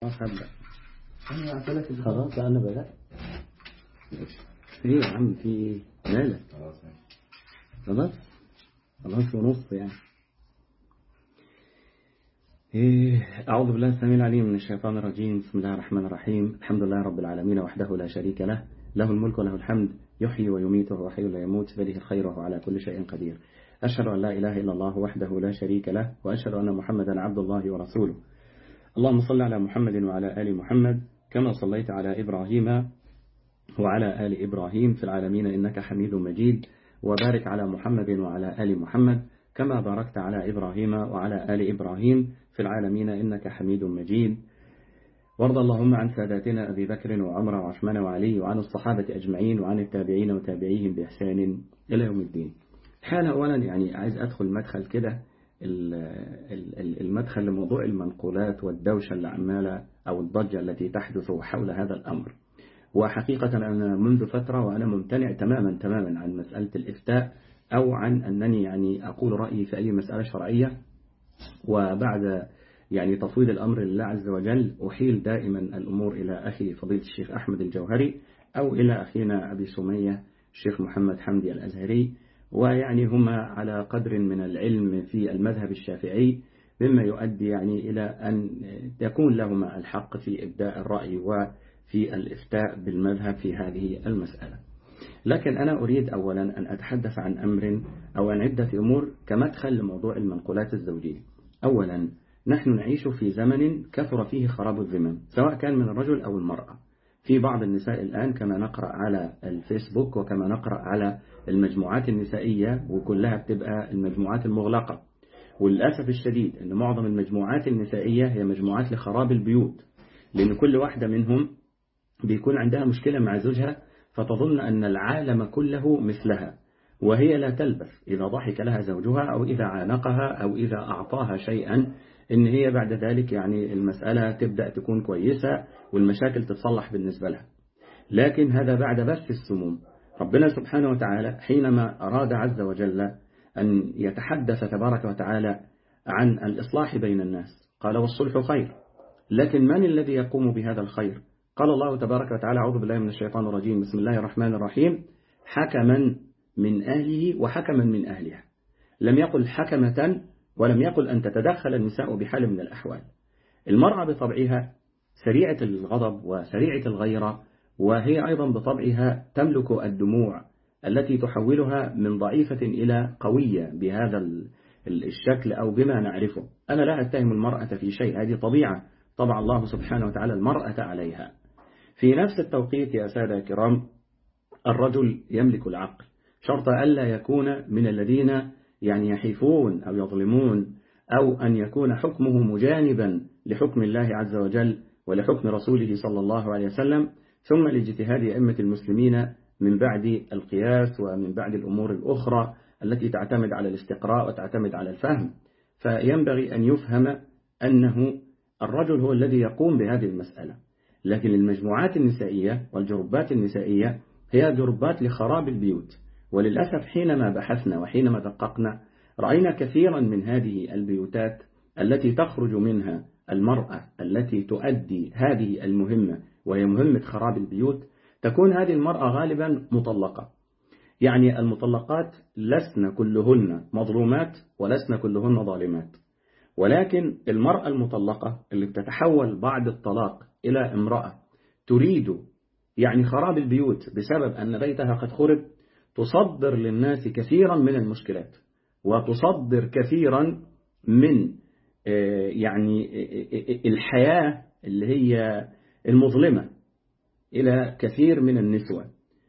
خلاص هبدأ أنا أعطلك خلاص أنا بدأت ايه يا عم في ايه مالك خلاص ماشي خلاص خلاص ونص يعني إيه أعوذ بالله السميع العليم من الشيطان الرجيم بسم الله الرحمن الرحيم الحمد لله رب العالمين وحده لا شريك له له الملك وله الحمد يحيي ويميت وهو حي لا يموت بيده الخير وهو على كل شيء قدير أشهد أن لا إله إلا الله وحده لا شريك له وأشهد أن محمدا عبد الله ورسوله اللهم صل على محمد وعلى آل محمد كما صليت على إبراهيم وعلى آل إبراهيم في العالمين إنك حميد مجيد وبارك على محمد وعلى آل محمد كما باركت على إبراهيم وعلى آل إبراهيم في العالمين إنك حميد مجيد وارض اللهم عن ساداتنا أبي بكر وعمر وعثمان وعلي وعن الصحابة أجمعين وعن التابعين وتابعيهم بإحسان إلى يوم الدين حال أولا يعني عايز أدخل مدخل كده المدخل لموضوع المنقولات والدوشة اللي عمالة أو الضجة التي تحدث حول هذا الأمر وحقيقة أنا منذ فترة وأنا ممتنع تماما تماما عن مسألة الإفتاء أو عن أنني يعني أقول رأيي في أي مسألة شرعية وبعد يعني تفويض الأمر لله عز وجل أحيل دائما الأمور إلى أخي فضيلة الشيخ أحمد الجوهري أو إلى أخينا أبي سمية الشيخ محمد حمدي الأزهري ويعني هما على قدر من العلم في المذهب الشافعي مما يؤدي يعني إلى أن يكون لهما الحق في إبداء الرأي وفي الإفتاء بالمذهب في هذه المسألة لكن أنا أريد أولا أن أتحدث عن أمر أو عن عدة أمور كمدخل لموضوع المنقولات الزوجية أولا نحن نعيش في زمن كثر فيه خراب الذمم سواء كان من الرجل أو المرأة في بعض النساء الآن كما نقرأ على الفيسبوك وكما نقرأ على المجموعات النسائية وكلها بتبقى المجموعات المغلقة والأسف الشديد أن معظم المجموعات النسائية هي مجموعات لخراب البيوت لأن كل واحدة منهم بيكون عندها مشكلة مع زوجها فتظن أن العالم كله مثلها وهي لا تلبث إذا ضحك لها زوجها أو إذا عانقها أو إذا أعطاها شيئا إن هي بعد ذلك يعني المسألة تبدأ تكون كويسة والمشاكل تتصلح بالنسبة لها لكن هذا بعد بث السموم ربنا سبحانه وتعالى حينما أراد عز وجل أن يتحدث تبارك وتعالى عن الإصلاح بين الناس قال والصلح خير لكن من الذي يقوم بهذا الخير قال الله تبارك وتعالى أعوذ بالله من الشيطان الرجيم بسم الله الرحمن الرحيم حكما من أهله وحكما من أهلها لم يقل حكمة ولم يقل أن تتدخل النساء بحال من الأحوال المرأة بطبعها سريعة الغضب وسريعة الغيرة وهي أيضا بطبعها تملك الدموع التي تحولها من ضعيفة إلى قوية بهذا الشكل أو بما نعرفه أنا لا أتهم المرأة في شيء هذه طبيعة طبع الله سبحانه وتعالى المرأة عليها في نفس التوقيت يا سادة الكرام الرجل يملك العقل شرط ألا يكون من الذين يعني يحيفون أو يظلمون أو أن يكون حكمه مجانبا لحكم الله عز وجل ولحكم رسوله صلى الله عليه وسلم ثم لاجتهاد أئمة المسلمين من بعد القياس ومن بعد الأمور الأخرى التي تعتمد على الاستقراء وتعتمد على الفهم فينبغي أن يفهم أنه الرجل هو الذي يقوم بهذه المسألة لكن المجموعات النسائية والجربات النسائية هي جربات لخراب البيوت وللأسف حينما بحثنا وحينما دققنا رأينا كثيرا من هذه البيوتات التي تخرج منها المرأة التي تؤدي هذه المهمة وهي مهمة خراب البيوت تكون هذه المرأة غالبا مطلقة يعني المطلقات لسن كلهن مظلومات ولسن كلهن ظالمات ولكن المرأة المطلقة اللي بتتحول بعد الطلاق إلى امرأة تريد يعني خراب البيوت بسبب أن بيتها قد خرب تصدر للناس كثيرا من المشكلات وتصدر كثيرا من يعني الحياة اللي هي المظلمة إلى كثير من النسوة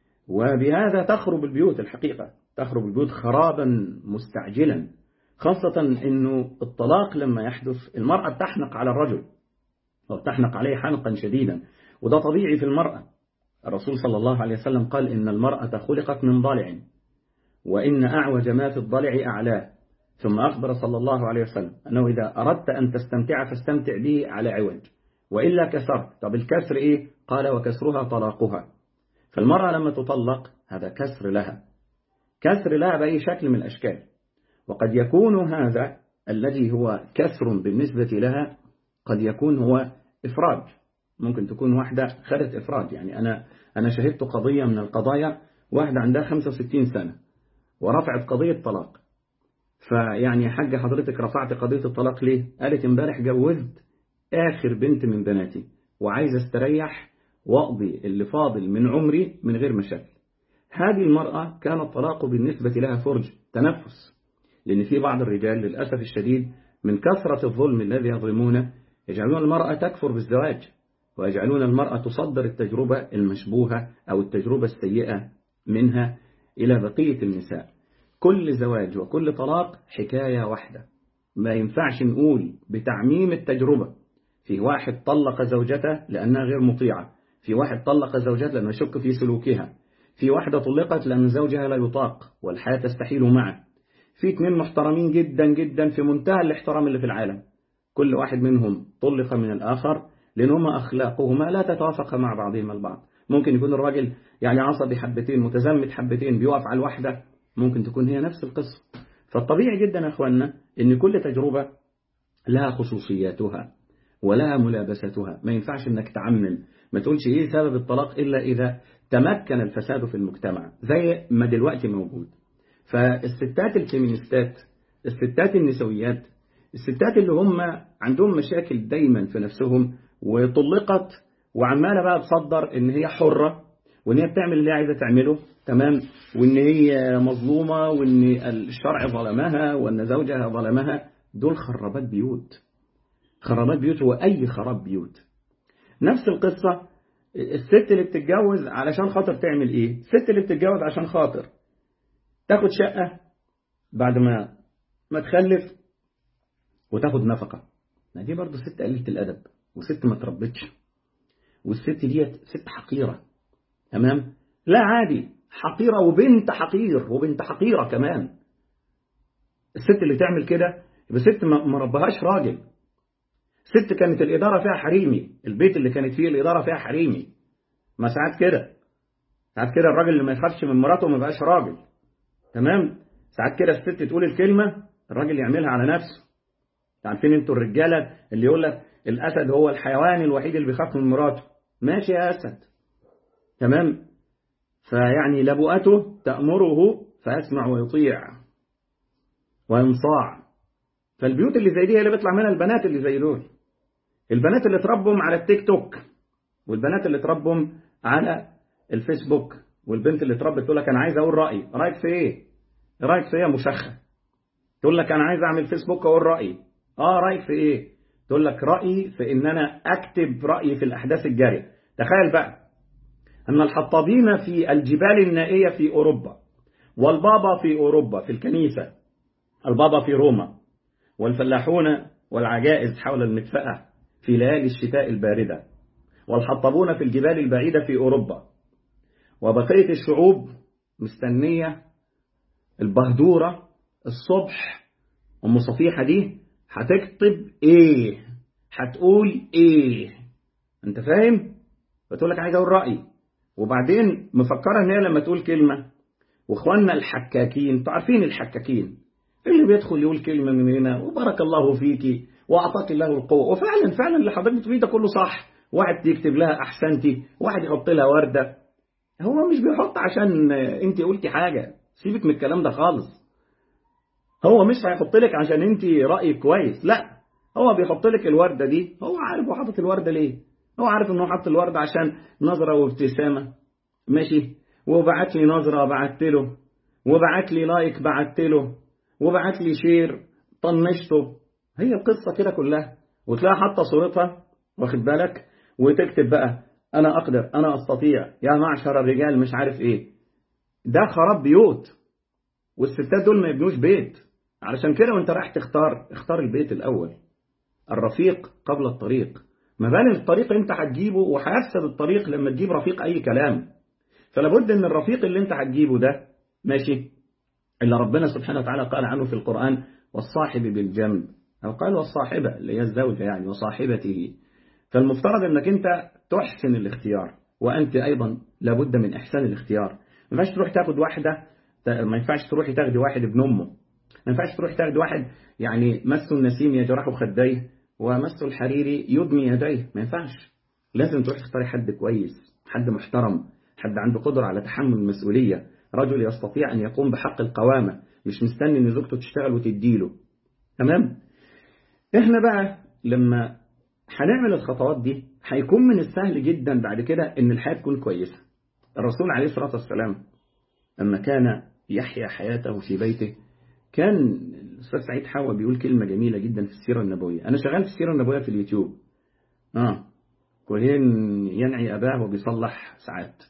وبهذا تخرب البيوت الحقيقة تخرب البيوت خرابا مستعجلا خاصة أنه الطلاق لما يحدث المرأة تحنق على الرجل أو تحنق عليه حنقا شديدا وده طبيعي في المرأة الرسول صلى الله عليه وسلم قال إن المرأة خلقت من ضلع وإن أعوج ما في الضلع أعلاه ثم أخبر صلى الله عليه وسلم أنه إذا أردت أن تستمتع فاستمتع به على عوج وإلا كسرت طب الكسر إيه قال وكسرها طلاقها فالمرأة لما تطلق هذا كسر لها كسر لها بأي شكل من الأشكال وقد يكون هذا الذي هو كسر بالنسبة لها قد يكون هو إفراج ممكن تكون واحدة خدت إفراج يعني أنا أنا شهدت قضية من القضايا واحدة عندها 65 سنة ورفعت قضية طلاق فيعني يا حاجة حضرتك رفعت قضية الطلاق ليه قالت امبارح جوزت آخر بنت من بناتي وعايز استريح واقضي اللي فاضل من عمري من غير مشاكل هذه المرأة كان الطلاق بالنسبة لها فرج تنفس لأن في بعض الرجال للأسف الشديد من كثرة الظلم الذي يظلمونه يجعلون المرأة تكفر بالزواج ويجعلون المرأة تصدر التجربة المشبوهة أو التجربة السيئة منها إلى بقية النساء كل زواج وكل طلاق حكاية واحدة ما ينفعش نقول بتعميم التجربة في واحد طلق زوجته لأنها غير مطيعة في واحد طلق زوجته لأنه يشك في سلوكها في واحدة طلقت لأن زوجها لا يطاق والحياة تستحيل معه في اثنين محترمين جدا جدا في منتهى الاحترام اللي في العالم كل واحد منهم طلق من الآخر لأنهما أخلاقهما لا تتوافق مع بعضهما البعض ممكن يكون الراجل يعني عصبي حبتين متزمت حبتين بيقف على الواحدة ممكن تكون هي نفس القصة فالطبيعي جدا يا أخوانا أن كل تجربة لها خصوصياتها ولها ملابستها ما ينفعش أنك تعمم ما تقولش إيه سبب الطلاق إلا إذا تمكن الفساد في المجتمع زي ما دلوقتي موجود فالستات الفيمينيستات الستات النسويات الستات اللي هم عندهم مشاكل دايما في نفسهم وطلقت وعمالة بقى تصدر ان هي حرة وان هي بتعمل اللي هي عايزة تعمله تمام وان هي مظلومة وان الشرع ظلمها وان زوجها ظلمها دول خرابات بيوت خرابات بيوت وأي خراب بيوت نفس القصة الست اللي بتتجوز علشان خاطر تعمل ايه الست اللي بتتجوز عشان خاطر تاخد شقة بعد ما ما تخلف وتاخد نفقة ما دي برضه ست قليلة الأدب وست ما تربتش والست ديت ست حقيرة تمام لا عادي حقيرة وبنت حقير وبنت حقيرة كمان الست اللي تعمل كده يبقى ست ما ربهاش راجل ست كانت الإدارة فيها حريمي البيت اللي كانت فيه الإدارة فيها حريمي ما ساعات كده ساعات كده الراجل اللي ما يخافش من مراته ما بقاش راجل تمام ساعات كده الست تقول الكلمة الراجل يعملها على نفسه عارفين انتوا الرجالة اللي يقول لك الأسد هو الحيوان الوحيد اللي بيخاف من مراته ماشي يا أسد تمام فيعني لبؤته تأمره فيسمع ويطيع وينصاع فالبيوت اللي زي دي هي اللي بيطلع منها البنات اللي زي دول البنات اللي تربهم على التيك توك والبنات اللي تربهم على الفيسبوك والبنت اللي تربت تقول لك انا عايز اقول رايي رايك في ايه رايك في ايه يا مشخه تقول لك انا عايز اعمل فيسبوك اقول رايي اه رايك في ايه تقول لك رايي في ان انا اكتب رايي في الاحداث الجاريه تخيل بقى ان الحطابين في الجبال النائيه في اوروبا والبابا في اوروبا في الكنيسه البابا في روما والفلاحون والعجائز حول المدفأة في ليالي الشتاء الباردة والحطبون في الجبال البعيدة في أوروبا وبقية الشعوب مستنية البهدورة الصبح أم صفيحة دي هتكتب إيه هتقول إيه أنت فاهم بتقول لك عايز أقول رأيي وبعدين مفكرة إن هي لما تقول كلمة وإخواننا الحكاكين تعرفين الحكاكين اللي بيدخل يقول كلمة من هنا وبارك الله فيكي وأعطاك الله القوة وفعلا فعلا اللي حضرتك بتقوليه ده كله صح واحد يكتب لها أحسنتي واحد يحط لها وردة هو مش بيحط عشان انت قلتي حاجة سيبك من الكلام ده خالص هو مش هيحط لك عشان انت رأيك كويس لا هو بيحط لك الوردة دي هو عارف هو حاطط الوردة ليه هو عارف انه حط الوردة عشان نظرة وابتسامة ماشي وبعت لي نظرة بعت له وبعت لي لايك بعت له وبعت لي شير طنشته هي القصة كده كلها وتلاقي حاطة صورتها واخد بالك وتكتب بقى أنا أقدر أنا أستطيع يا معشر الرجال مش عارف إيه ده خراب بيوت والستات دول ما يبنوش بيت علشان كده وانت رايح تختار اختار البيت الأول الرفيق قبل الطريق ما بال الطريق انت هتجيبه وهيفسد الطريق لما تجيب رفيق أي كلام فلابد ان الرفيق اللي انت هتجيبه ده ماشي اللي ربنا سبحانه وتعالى قال عنه في القرآن والصاحب بالجنب أو قال والصاحبة اللي هي الزوجة يعني وصاحبته فالمفترض أنك أنت تحسن الاختيار وأنت أيضا لابد من إحسان الاختيار ما ينفعش تروح تاخد واحدة ما ينفعش تروحي تاخدي واحد ابن أمه ما ينفعش تروح تاخدي واحد يعني مس النسيم يجرح خديه ومس الحرير يدمي يديه ما ينفعش لازم تروح تختاري حد كويس حد محترم حد عنده قدرة على تحمل المسؤولية رجل يستطيع أن يقوم بحق القوامة مش مستني أن زوجته تشتغل وتديله تمام احنا بقى لما هنعمل الخطوات دي هيكون من السهل جدا بعد كده ان الحياة تكون كويسة الرسول عليه الصلاة والسلام لما كان يحيا حياته في بيته كان الأستاذ سعيد حوا بيقول كلمة جميلة جدا في السيرة النبوية أنا شغال في السيرة النبوية في اليوتيوب آه كوهين ينعي أباه وبيصلح ساعات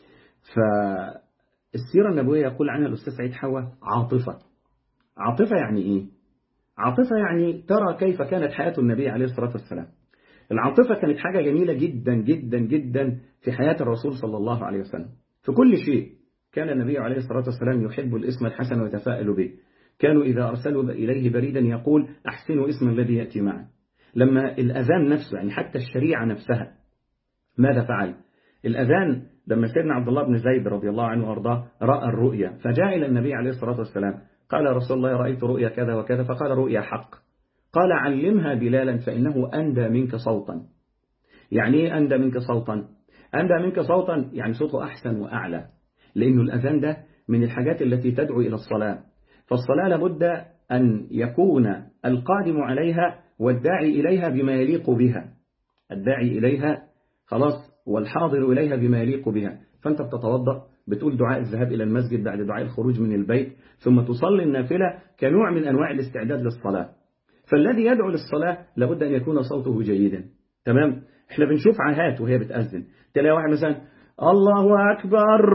فالسيرة النبوية يقول عنها الأستاذ سعيد حوا عاطفة عاطفة يعني إيه؟ عاطفة يعني ترى كيف كانت حياة النبي عليه الصلاة والسلام العاطفة كانت حاجة جميلة جدا جدا جدا في حياة الرسول صلى الله عليه وسلم في كل شيء كان النبي عليه الصلاة والسلام يحب الاسم الحسن ويتفائل به كانوا إذا أرسلوا إليه بريدا يقول أحسنوا اسم الذي يأتي معه لما الأذان نفسه يعني حتى الشريعة نفسها ماذا فعل الأذان لما سيدنا عبد الله بن زيد رضي الله عنه وارضاه رأى الرؤيا فجاء إلى النبي عليه الصلاة والسلام قال رسول الله رأيت رؤيا كذا وكذا فقال رؤيا حق قال علمها بلالا فإنه أندى منك صوتا يعني إيه أندى منك صوتا أندى منك صوتا يعني صوته أحسن وأعلى لأنه الأذان ده من الحاجات التي تدعو إلى الصلاة فالصلاة لابد أن يكون القادم عليها والداعي إليها بما يليق بها الداعي إليها خلاص والحاضر إليها بما يليق بها فأنت بتتوضأ بتقول دعاء الذهاب إلى المسجد بعد دعاء الخروج من البيت ثم تصلي النافلة كنوع من أنواع الاستعداد للصلاة فالذي يدعو للصلاة لابد أن يكون صوته جيدا تمام احنا بنشوف عاهات وهي بتأذن تلاقي واحد مثلا الله أكبر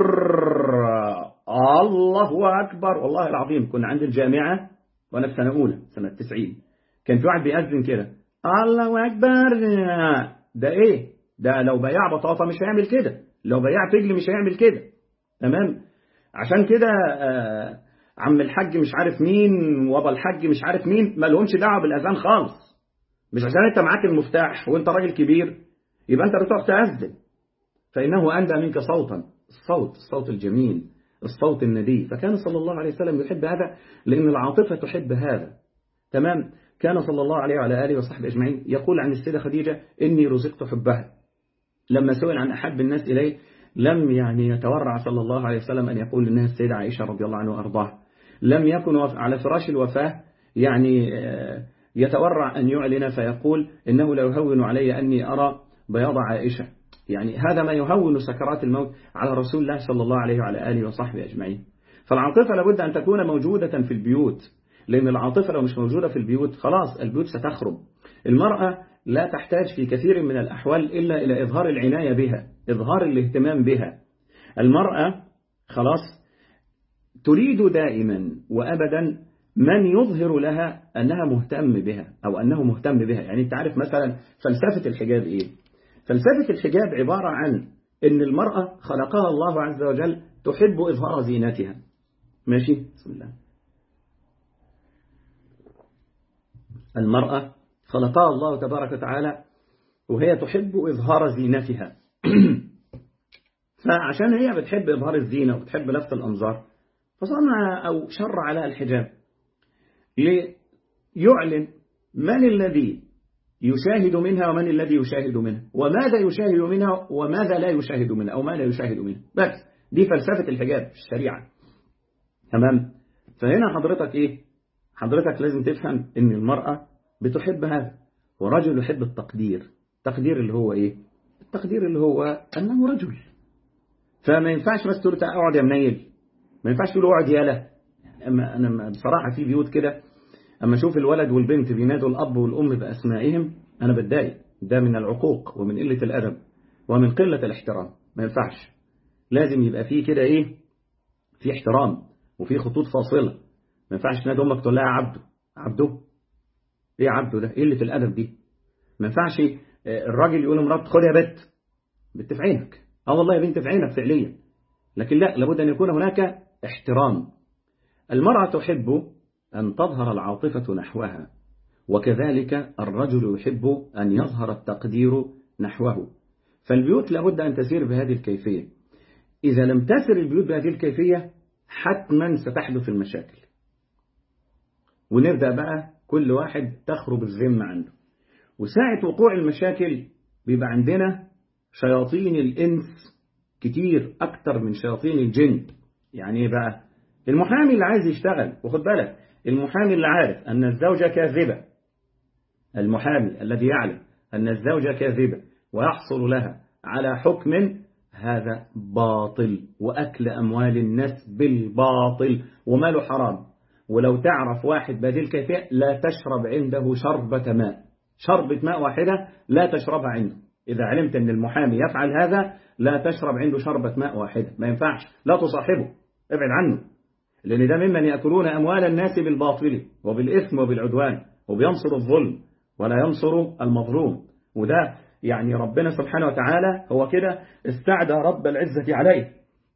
الله أكبر والله العظيم كنا عند الجامعة وأنا في سنة أولى سنة 90 كان في واحد بيأذن كده الله أكبر ده إيه ده لو بياع بطاطا مش هيعمل كده لو بياع فجل مش هيعمل كده تمام عشان كده آه عم الحج مش عارف مين وابا الحج مش عارف مين ما لهمش دعوه بالاذان خالص مش عشان انت معاك المفتاح وانت راجل كبير يبقى انت بتروح تأذن فإنه أندى منك صوتا الصوت الصوت الجميل الصوت الندي فكان صلى الله عليه وسلم يحب هذا لأن العاطفة تحب هذا تمام كان صلى الله عليه وعلى آله وصحبه أجمعين يقول عن السيدة خديجة إني رزقت حبها لما سئل عن أحب الناس إليه لم يعني يتورع صلى الله عليه وسلم أن يقول للناس السيدة عائشة رضي الله عنها وأرضاها لم يكن على فراش الوفاة يعني يتورع أن يعلن فيقول إنه لا يهون علي أني أرى بياض عائشة يعني هذا ما يهون سكرات الموت على رسول الله صلى الله عليه وعلى آله وصحبه أجمعين فالعاطفة لابد أن تكون موجودة في البيوت لأن العاطفة لو مش موجودة في البيوت خلاص البيوت ستخرب المرأة لا تحتاج في كثير من الأحوال إلا إلى إظهار العناية بها إظهار الاهتمام بها المرأة خلاص تريد دائما وأبدا من يظهر لها أنها مهتم بها أو أنه مهتم بها يعني أنت عارف مثلا فلسفة الحجاب إيه فلسفة الحجاب عبارة عن أن المرأة خلقها الله عز وجل تحب إظهار زينتها ماشي بسم الله المرأة خلقها الله تبارك وتعالى وهي تحب إظهار زينتها فعشان هي بتحب إظهار الزينة وبتحب لفت الأنظار فصنع أو شرع على الحجاب ليعلن من الذي يشاهد منها ومن الذي يشاهد منها وماذا يشاهد منها وماذا لا يشاهد منها أو ما لا يشاهد منها بس دي فلسفة الحجاب في الشريعة تمام فهنا حضرتك إيه حضرتك لازم تفهم إن المرأة بتحب هذا ورجل يحب التقدير التقدير اللي هو إيه التقدير اللي هو أنه رجل فما ينفعش بس تقول اقعد يا منيل ما ينفعش تقول اقعد يالا أما أنا بصراحة في بيوت كده أما أشوف الولد والبنت بينادوا الأب والأم بأسمائهم أنا بتضايق ده من العقوق ومن قلة الأدب ومن قلة الاحترام ما ينفعش لازم يبقى فيه كده إيه في احترام وفي خطوط فاصلة ما ينفعش تنادي أمك تقول لها عبده عبده إيه عبده ده قلة الأدب دي ما ينفعش الراجل يقول لمراته خد يا بت بنت في عينك اه والله يا بنت في عينك فعليا لكن لا لابد أن يكون هناك احترام المرأة تحب أن تظهر العاطفة نحوها وكذلك الرجل يحب أن يظهر التقدير نحوه فالبيوت لابد أن تسير بهذه الكيفية إذا لم تسر البيوت بهذه الكيفية حتما ستحدث المشاكل ونبدأ بقى كل واحد تخرب الذمة عنده وساعة وقوع المشاكل بيبقى عندنا شياطين الإنس كتير أكتر من شياطين الجن يعني إيه بقى المحامي اللي عايز يشتغل وخد بالك المحامي اللي عارف أن الزوجة كاذبة المحامي الذي يعلم أن الزوجة كاذبة ويحصل لها على حكم هذا باطل وأكل أموال الناس بالباطل وماله حرام ولو تعرف واحد بديل كيفية لا تشرب عنده شربة ماء شربة ماء واحدة لا تشربها عنده إذا علمت أن المحامي يفعل هذا لا تشرب عنده شربة ماء واحدة ما ينفعش لا تصاحبه ابعد عنه لأن ده ممن يأكلون أموال الناس بالباطل وبالإثم وبالعدوان وبينصر الظلم ولا ينصر المظلوم وده يعني ربنا سبحانه وتعالى هو كده استعدى رب العزة عليه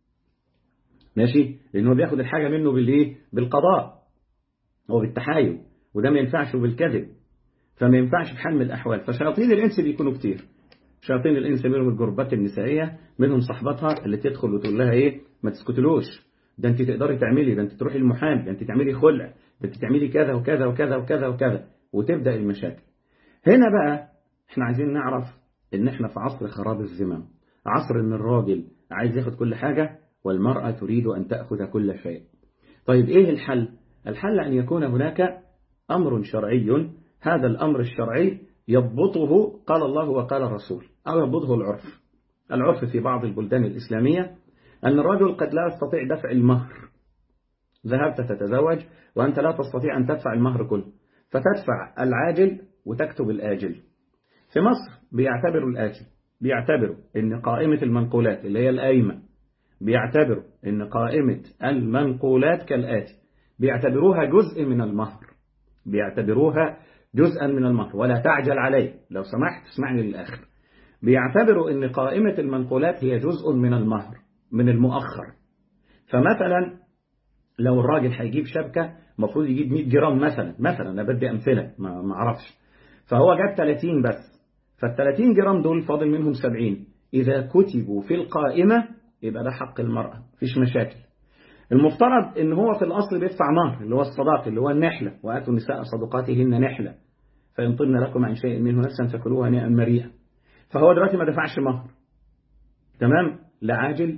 ماشي لأنه بياخد الحاجة منه بالإيه بالقضاء وبالتحايل وده ما ينفعش بالكذب فما ينفعش في حال من الأحوال فشياطين الإنس بيكونوا كتير شياطين الإنس منهم الجربات النسائية منهم صاحبتها اللي تدخل وتقول لها إيه ما تسكتلوش ده أنت تقدري تعملي ده أنت تروحي المحامي ده أنت تعملي خلع ده أنت تعملي كذا وكذا وكذا وكذا وكذا وتبدأ المشاكل هنا بقى احنا عايزين نعرف ان احنا في عصر خراب الزمام عصر ان الراجل عايز ياخد كل حاجة والمرأة تريد أن تأخذ كل شيء طيب ايه الحل الحل أن يكون هناك أمر شرعي هذا الأمر الشرعي يضبطه قال الله وقال الرسول أو يضبطه العرف العرف في بعض البلدان الإسلامية أن الرجل قد لا يستطيع دفع المهر ذهبت تتزوج وأنت لا تستطيع أن تدفع المهر كله فتدفع العاجل وتكتب الآجل في مصر بيعتبروا الآتي بيعتبروا ان قائمة المنقولات اللي هي القايمة بيعتبروا ان قائمة المنقولات كالآتي بيعتبروها جزء من المهر بيعتبروها جزءا من المهر ولا تعجل عليه لو سمحت اسمعني للآخر بيعتبروا ان قائمة المنقولات هي جزء من المهر من المؤخر فمثلا لو الراجل هيجيب شبكة المفروض يجيب 100 جرام مثلا مثلا انا بدي امثله ما اعرفش فهو جاب 30 بس فال 30 جرام دول فاضل منهم 70 اذا كتبوا في القائمه يبقى ده حق المراه مفيش مشاكل المفترض ان هو في الاصل بيدفع مهر اللي هو الصداق اللي هو النحله واتوا النساء صدقاتهن نحله فإن طبن لكم عن شيء منه نفسا فكلوها هنيئا مريئا فهو دلوقتي ما دفعش مهر تمام لا عاجل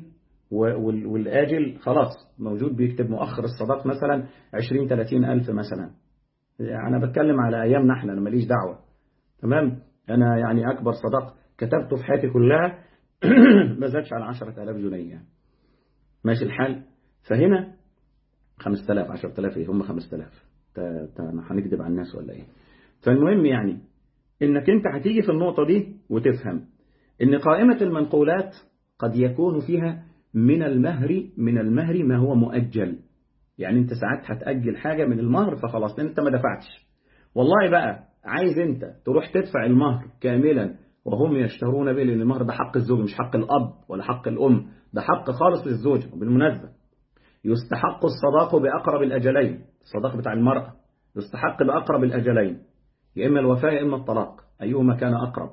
والآجل خلاص موجود بيكتب مؤخر الصداق مثلا 20 30 ألف مثلا أنا بتكلم على أيامنا احنا أنا ماليش دعوة تمام أنا يعني أكبر صداق كتبته في حياتي كلها ما زادش على 10000 جنيه يعني. ماشي الحال فهنا 5000 10000 ايه هم 5000 هنكذب على الناس ولا ايه فالمهم يعني انك انت هتيجي في النقطة دي وتفهم ان قائمة المنقولات قد يكون فيها من المهر من المهر ما هو مؤجل يعني انت ساعات هتأجل حاجة من المهر فخلاص انت ما دفعتش والله بقى عايز انت تروح تدفع المهر كاملا وهم يشترون به لان المهر ده حق الزوج مش حق الأب ولا حق الأم ده حق خالص للزوج وبالمناسبة يستحق الصداق بأقرب الأجلين الصداق بتاع المرأة يستحق بأقرب الأجلين يا إما الوفاة يا إما الطلاق أيهما كان أقرب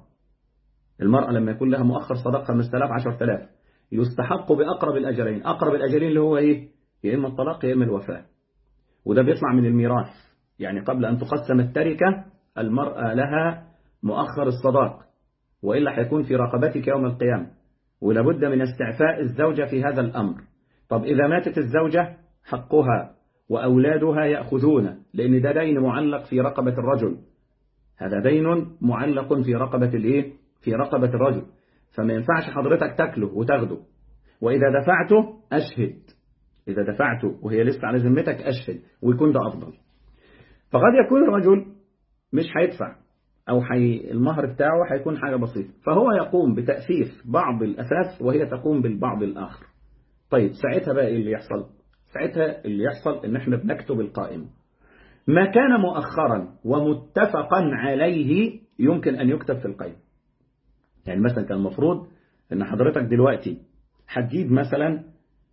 المرأة لما يكون لها مؤخر صداق 5000 10000 يستحق بأقرب الأجلين أقرب الأجلين اللي هو إيه يا إما الطلاق يا إما الوفاة وده بيطلع من الميراث يعني قبل أن تقسم التركة المرأة لها مؤخر الصداق وإلا هيكون في رقبتك يوم القيامة ولابد من استعفاء الزوجة في هذا الأمر طب إذا ماتت الزوجة حقها وأولادها يأخذون لأن ده دين معلق في رقبة الرجل هذا دين معلق في رقبة الإيه؟ في رقبة الرجل فما ينفعش حضرتك تاكله وتاخده وإذا دفعته أشهد إذا دفعته وهي لسه على ذمتك أشهد ويكون ده أفضل فقد يكون الرجل مش هيدفع أو حي المهر بتاعه هيكون حاجة بسيطة فهو يقوم بتأسيس بعض الأساس وهي تقوم بالبعض الآخر طيب ساعتها بقى إيه اللي يحصل ساعتها اللي يحصل إن احنا بنكتب القائمة ما كان مؤخرا ومتفقا عليه يمكن أن يكتب في القائمة يعني مثلا كان المفروض ان حضرتك دلوقتي هتجيب مثلا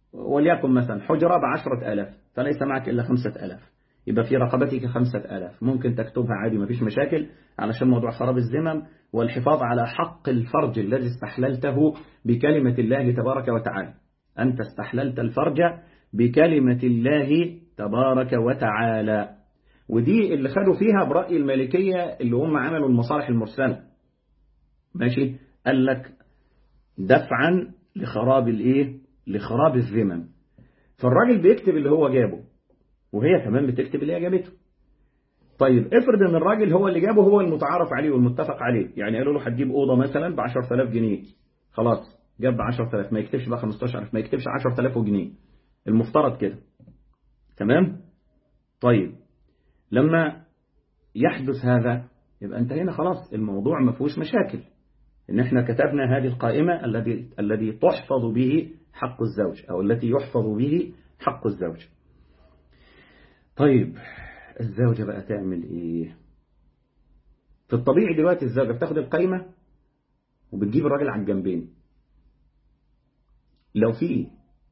وليكن مثلا حجرة بعشرة ألاف فليس معك إلا خمسة ألاف يبقى في رقبتك خمسة ألاف ممكن تكتبها عادي ما فيش مشاكل علشان موضوع خراب الزمم والحفاظ على حق الفرج الذي استحللته بكلمة الله تبارك وتعالى أنت استحللت الفرج بكلمة الله تبارك وتعالى ودي اللي خدوا فيها برأي المالكية اللي هم عملوا المصالح المرسلة ماشي قال لك دفعا لخراب الايه لخراب الذمم فالراجل بيكتب اللي هو جابه وهي كمان بتكتب اللي هي جابته طيب افرض ان الراجل هو اللي جابه هو المتعارف عليه والمتفق عليه يعني قالوا له هتجيب اوضه مثلا ب 10000 جنيه خلاص جاب ب 10000 ما يكتبش بقى 15000 ما يكتبش 10000 جنيه المفترض كده تمام طيب لما يحدث هذا يبقى انت هنا خلاص الموضوع ما فيهوش مشاكل ان احنا كتبنا هذه القائمة الذي الذي تحفظ به حق الزوج او التي يحفظ به حق الزوج طيب الزوجة بقى تعمل ايه في الطبيعي دلوقتي الزوجة بتاخد القائمة وبتجيب الراجل على الجنبين لو في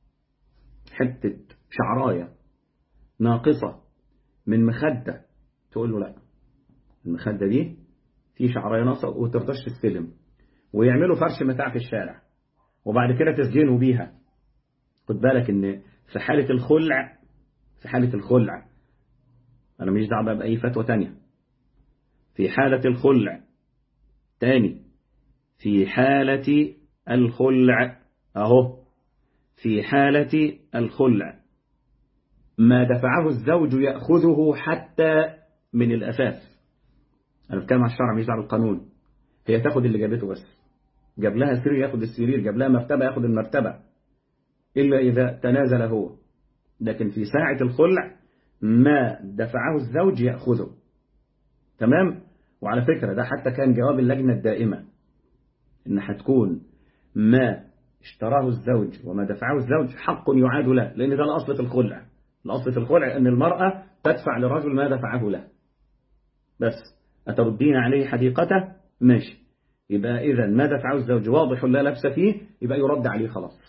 حتة شعراية ناقصة من مخدة تقول له لا المخدة دي في شعراية ناقصة وترضاش تستلم ويعملوا فرش متاع في الشارع وبعد كده تسجنوا بيها خد بالك ان في حالة الخلع في حالة الخلع انا مش دعوه بأي فتوى تانية في حالة الخلع تاني في حالة الخلع اهو في حالة الخلع ما دفعه الزوج يأخذه حتى من الأساس أنا بتكلم عن الشرع مش دعوه بالقانون هي تاخد اللي جابته بس جاب لها سرير ياخد السرير جاب لها مرتبة ياخد المرتبة إلا إذا تنازل هو لكن في ساعة الخلع ما دفعه الزوج يأخذه تمام وعلى فكرة ده حتى كان جواب اللجنة الدائمة إن هتكون ما اشتراه الزوج وما دفعه الزوج حق يعاد له لأن ده الأصل في الخلع الأصل في الخلع أن المرأة تدفع للرجل ما دفعه له بس أتردين عليه حديقته ماشي يبقى إذا ما دفعه الزوج واضح لا لبس فيه يبقى يرد عليه خلاص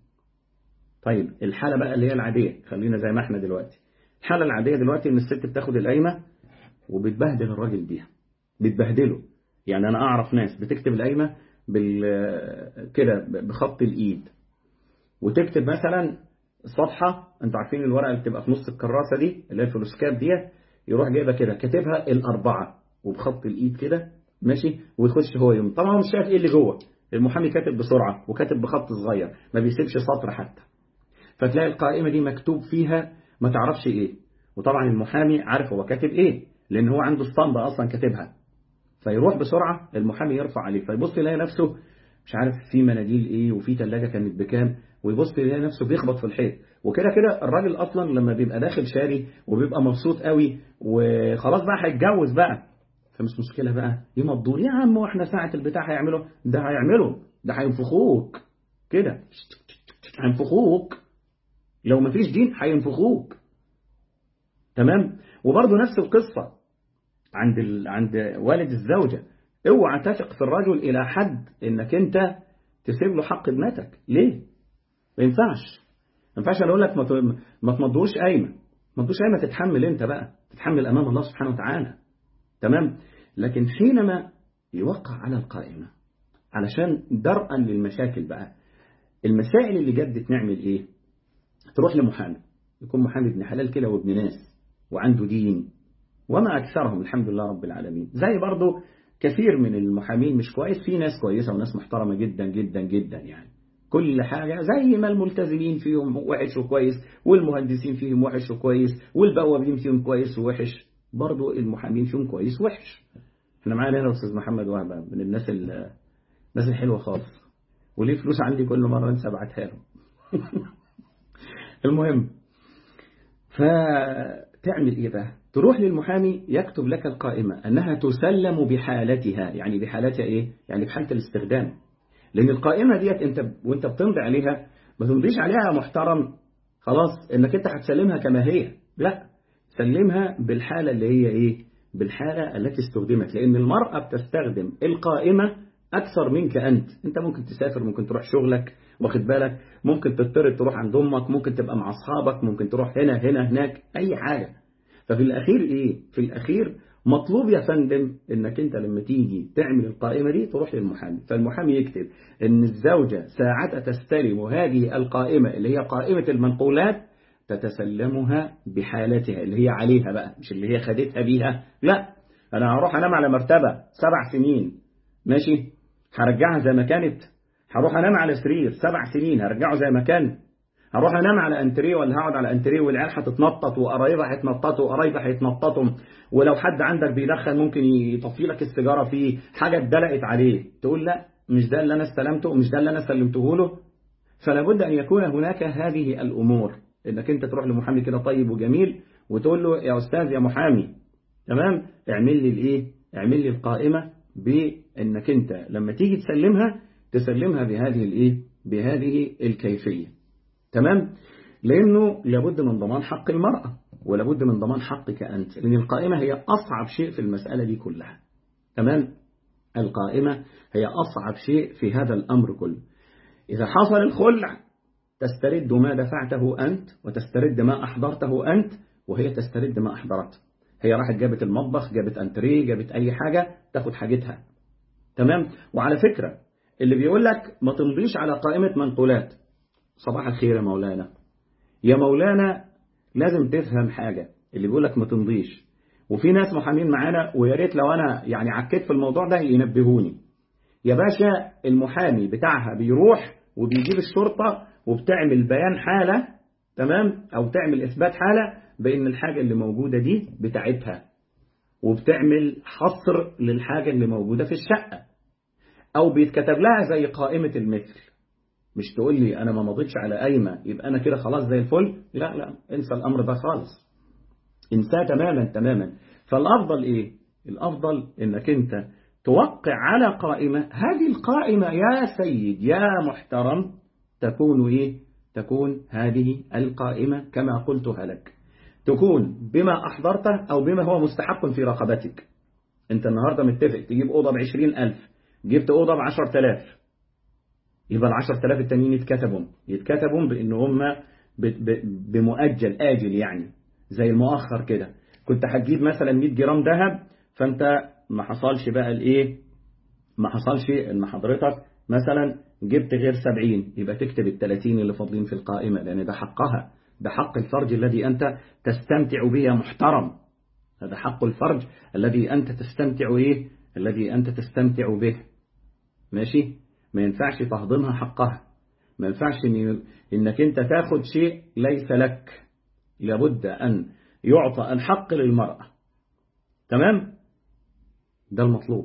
طيب الحالة بقى اللي هي العادية خلينا زي ما احنا دلوقتي الحالة العادية دلوقتي ان الست بتاخد القايمة وبتبهدل الراجل بيها بتبهدله يعني انا اعرف ناس بتكتب القايمة بال كده بخط الايد وتكتب مثلا صفحة انتوا عارفين الورقة اللي بتبقى في نص الكراسة دي اللي هي الفلوسكاب دي يروح جايبها كده كاتبها الأربعة وبخط الإيد كده ماشي ويخش هو يوم طبعا هو مش شايف ايه اللي جوه المحامي كاتب بسرعة وكاتب بخط صغير ما بيسيبش سطر حتى فتلاقي القائمة دي مكتوب فيها ما تعرفش ايه وطبعا المحامي عارف هو كاتب ايه لان هو عنده اسطمبة اصلا كاتبها فيروح بسرعة المحامي يرفع عليه فيبص يلاقي نفسه مش عارف في مناديل ايه وفي ثلاجة كانت بكام ويبص يلاقي نفسه بيخبط في الحيط وكده كده الراجل اصلا لما بيبقى داخل شاري وبيبقى مبسوط قوي وخلاص بقى هيتجوز بقى فمش مشكلة بقى يمضوا يا عم واحنا ساعة البتاع هيعمله ده هيعمله ده هينفخوك كده هينفخوك لو ما فيش دين هينفخوك تمام وبرضه نفس القصة عند ال... عند والد الزوجة اوعى تثق في الرجل إلى حد إنك أنت تسيب له حق ابنتك ليه؟ ما ينفعش ما ينفعش أنا أقول لك ما ما تمضوش قايمة ما تمضوش قايمة تتحمل أنت بقى تتحمل أمام الله سبحانه وتعالى تمام لكن حينما يوقع على القائمة علشان درءا للمشاكل بقى المسائل اللي جدت نعمل ايه تروح لمحامي يكون محامي ابن حلال كده وابن ناس وعنده دين وما أكثرهم الحمد لله رب العالمين زي برضو كثير من المحامين مش كويس في ناس كويسة وناس محترمة جدا جدا جدا يعني كل حاجة زي ما الملتزمين فيهم وحش وكويس والمهندسين فيهم وحش وكويس والبوابين فيهم كويس ووحش برضو المحامين فيهم كويس وحش احنا معانا هنا استاذ محمد وهبه من الناس الناس الحلوه خالص وليه فلوس عندي كل مره انسى ابعتها له المهم فتعمل ايه بقى تروح للمحامي يكتب لك القائمة أنها تسلم بحالتها يعني بحالتها إيه؟ يعني بحالة الاستخدام لأن القائمة ديت أنت وأنت بتمضي عليها ما تمضيش عليها محترم خلاص إنك أنت هتسلمها كما هي لا سلمها بالحالة اللي هي إيه بالحالة التي استخدمت لأن المرأة بتستخدم القائمة أكثر منك أنت أنت ممكن تسافر ممكن تروح شغلك واخد بالك ممكن تضطر تروح عند أمك ممكن تبقى مع أصحابك ممكن تروح هنا هنا هناك أي حاجة ففي الأخير إيه في الأخير مطلوب يا فندم انك انت لما تيجي تعمل القائمة دي تروح للمحامي فالمحامي يكتب ان الزوجة ساعة تستلم هذه القائمة اللي هي قائمة المنقولات تتسلمها بحالتها اللي هي عليها بقى مش اللي هي خدتها بيها لا أنا هروح أنام على مرتبة سبع سنين ماشي هرجعها زي ما كانت هروح أنام على سرير سبع سنين هرجعه زي ما كان هروح انام على انتريه ولا هقعد على انتريه والعيال هتتنطط وقرايبها هيتنططوا وقرايبها هيتنططوا ولو حد عندك بيدخن ممكن يطفي لك السيجاره فيه حاجه اتدلقت عليه تقول لا مش ده اللي انا استلمته مش ده اللي انا سلمته له فلا بد ان يكون هناك هذه الامور انك انت تروح لمحامي كده طيب وجميل وتقول له يا استاذ يا محامي تمام اعمل لي الايه اعمل لي القائمه بانك انت لما تيجي تسلمها تسلمها بهذه الايه بهذه الكيفيه تمام لأنه لابد من ضمان حق المرأة ولابد من ضمان حقك أنت لأن القائمة هي أصعب شيء في المسألة دي كلها تمام القائمة هي أصعب شيء في هذا الأمر كله إذا حصل الخلع تسترد ما دفعته أنت وتسترد ما أحضرته أنت وهي تسترد ما أحضرته هي راحت جابت المطبخ جابت أنتريه جابت أي حاجة تاخد حاجتها تمام وعلى فكرة اللي بيقول لك ما تمضيش على قائمة منقولات صباح الخير يا مولانا يا مولانا لازم تفهم حاجة اللي بيقول لك ما تمضيش وفي ناس محامين معانا ويا ريت لو انا يعني عكيت في الموضوع ده ينبهوني يا باشا المحامي بتاعها بيروح وبيجيب الشرطة وبتعمل بيان حالة تمام او تعمل اثبات حالة بان الحاجة اللي موجودة دي بتاعتها وبتعمل حصر للحاجة اللي موجودة في الشقة او بيتكتب لها زي قائمة المثل مش تقول لي أنا ما مضيتش على قايمة يبقى أنا كده خلاص زي الفل لا لا انسى الأمر ده خالص انساه تماما تماما فالأفضل إيه الأفضل إنك أنت توقع على قائمة هذه القائمة يا سيد يا محترم تكون إيه تكون هذه القائمة كما قلتها لك تكون بما أحضرته أو بما هو مستحق في رقبتك أنت النهاردة متفق تجيب أوضة بعشرين ألف جبت أوضة بعشر تلاف يبقى العشر تلاف التانيين يتكتبوا يتكتبوا بأن هم بمؤجل آجل يعني زي المؤخر كده كنت هتجيب مثلا 100 جرام ذهب فانت ما حصلش بقى الايه ما حصلش ان حضرتك مثلا جبت غير 70 يبقى تكتب ال 30 اللي فاضلين في القائمة لأن ده حقها ده حق الفرج الذي أنت تستمتع به يا محترم هذا حق الفرج الذي أنت تستمتع إيه الذي أنت تستمتع به ماشي ما ينفعش تهضمها حقها ما ينفعش إن إنك أنت تاخد شيء ليس لك لابد أن يعطى الحق للمرأة تمام ده المطلوب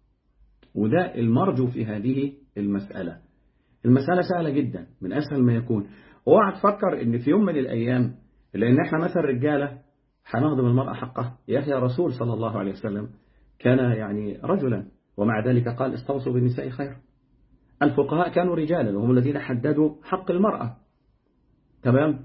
وده المرجو في هذه المسألة المسألة سهلة جدا من أسهل ما يكون اوعى تفكر ان في يوم من الأيام لأن احنا مثلا رجالة هنهضم المرأة حقها يا أخي يا رسول صلى الله عليه وسلم كان يعني رجلا ومع ذلك قال استوصوا بالنساء خيرا الفقهاء كانوا رجالا وهم الذين حددوا حق المرأة تمام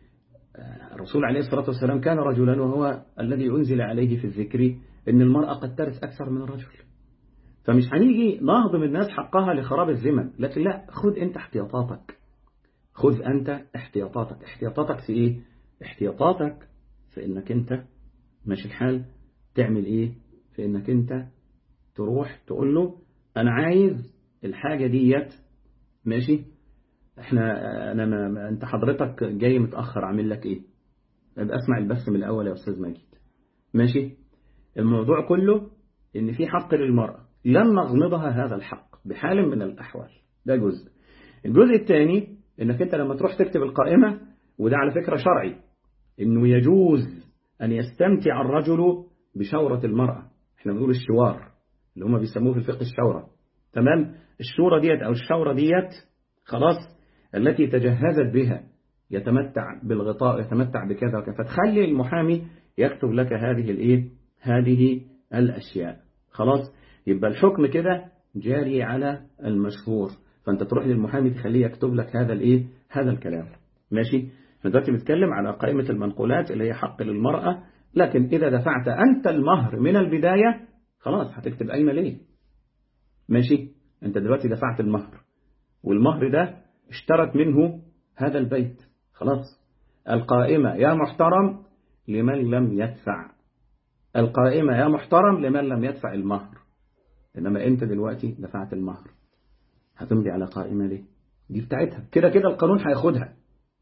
الرسول عليه الصلاة والسلام كان رجلا وهو الذي أنزل عليه في الذكر أن المرأة قد ترث أكثر من الرجل فمش هنيجي نهضم الناس حقها لخراب الزمن لكن لا خذ أنت احتياطاتك خذ أنت احتياطاتك احتياطاتك في إيه احتياطاتك في أنك أنت ماشي الحال تعمل إيه في أنك أنت تروح تقول له أنا عايز الحاجة ديت ماشي احنا انا ما انت حضرتك جاي متأخر عامل لك ايه ابقى اسمع البث من الاول يا استاذ ماجد ماشي الموضوع كله ان في حق للمرأة لن نغمضها هذا الحق بحال من الاحوال ده جزء الجزء الثاني انك انت لما تروح تكتب القائمة وده على فكرة شرعي انه يجوز ان يستمتع الرجل بشورة المرأة احنا بنقول الشوار اللي هم بيسموه في الفقه الشورة تمام الشورى ديت أو الشورى ديت خلاص التي تجهزت بها يتمتع بالغطاء يتمتع بكذا وكذا فتخلي المحامي يكتب لك هذه الايه هذه الأشياء خلاص يبقى الحكم كده جاري على المشهور فأنت تروح للمحامي تخليه يكتب لك هذا الايه هذا الكلام ماشي احنا دلوقتي بنتكلم على قائمة المنقولات اللي هي حق للمرأة لكن إذا دفعت أنت المهر من البداية خلاص هتكتب قايمة ليه ماشي انت دلوقتي دفعت المهر والمهر ده اشترت منه هذا البيت خلاص القائمة يا محترم لمن لم يدفع القائمة يا محترم لمن لم يدفع المهر إنما أنت دلوقتي دفعت المهر هتمضي على قائمة ليه دي بتاعتها كده كده القانون هياخدها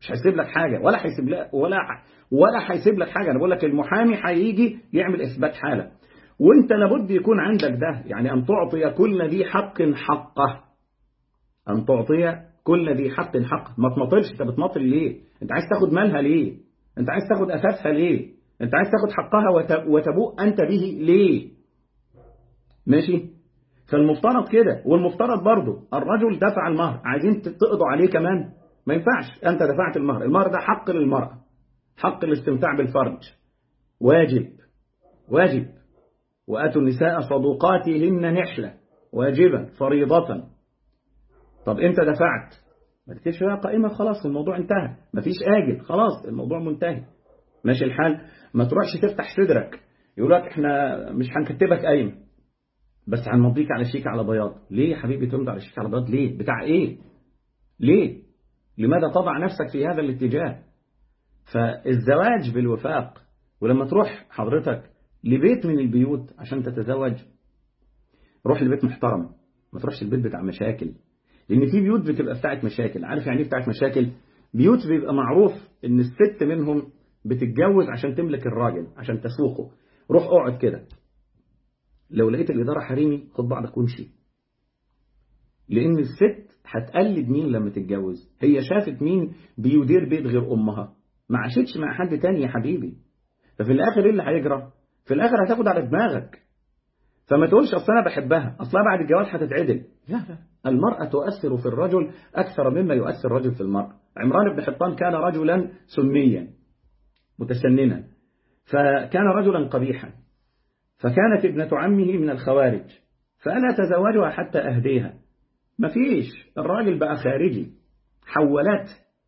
مش هيسيب لك حاجة ولا هيسيب لك ولا ولا هيسيب لك حاجة أنا بقول لك المحامي هيجي يعمل إثبات حالة وانت لابد يكون عندك ده يعني أن تعطي كل ذي حق حقه أن تعطي كل ذي حق حق ما تمطلش انت بتمطل ليه انت عايز تاخد مالها ليه انت عايز تاخد أساسها ليه انت عايز تاخد حقها وتبوء أنت به ليه ماشي فالمفترض كده والمفترض برضه الرجل دفع المهر عايزين تقضوا عليه كمان ما ينفعش أنت دفعت المهر المهر ده حق للمرأة حق الاستمتاع بالفرج واجب واجب وآتوا النساء صدوقاتهن نحلة واجبا فريضة طب انت دفعت ما تكتبش بقى قائمة خلاص الموضوع انتهى مفيش آجل خلاص الموضوع منتهي ماشي الحال ما تروحش تفتح صدرك يقول لك احنا مش هنكتبك قايمة بس هنمضيك على شيك على بياض ليه يا حبيبي تمضي على شيك على بياض ليه بتاع ايه ليه لماذا تضع نفسك في هذا الاتجاه فالزواج بالوفاق ولما تروح حضرتك لبيت من البيوت عشان تتزوج روح لبيت محترم ما تروحش البيت بتاع مشاكل لان في بيوت بتبقى بتاعت مشاكل عارف يعني ايه بتاعت مشاكل بيوت بيبقى معروف ان الست منهم بتتجوز عشان تملك الراجل عشان تسوقه روح اقعد كده لو لقيت الإدارة حريمي خد بعضك وامشي لأن الست هتقلد مين لما تتجوز هي شافت مين بيدير بيت غير أمها ما عاشتش مع حد تاني يا حبيبي ففي الآخر إيه اللي هيجرى في الآخر هتاخد على دماغك فما تقولش أصل أنا بحبها أصلا بعد الجواز هتتعدل لا لا المرأة تؤثر في الرجل أكثر مما يؤثر الرجل في المرأة عمران بن حطان كان رجلا سميا متسننا فكان رجلا قبيحا فكانت ابنة عمه من الخوارج فأنا أتزوجها حتى أهديها مفيش الراجل بقى خارجي حولت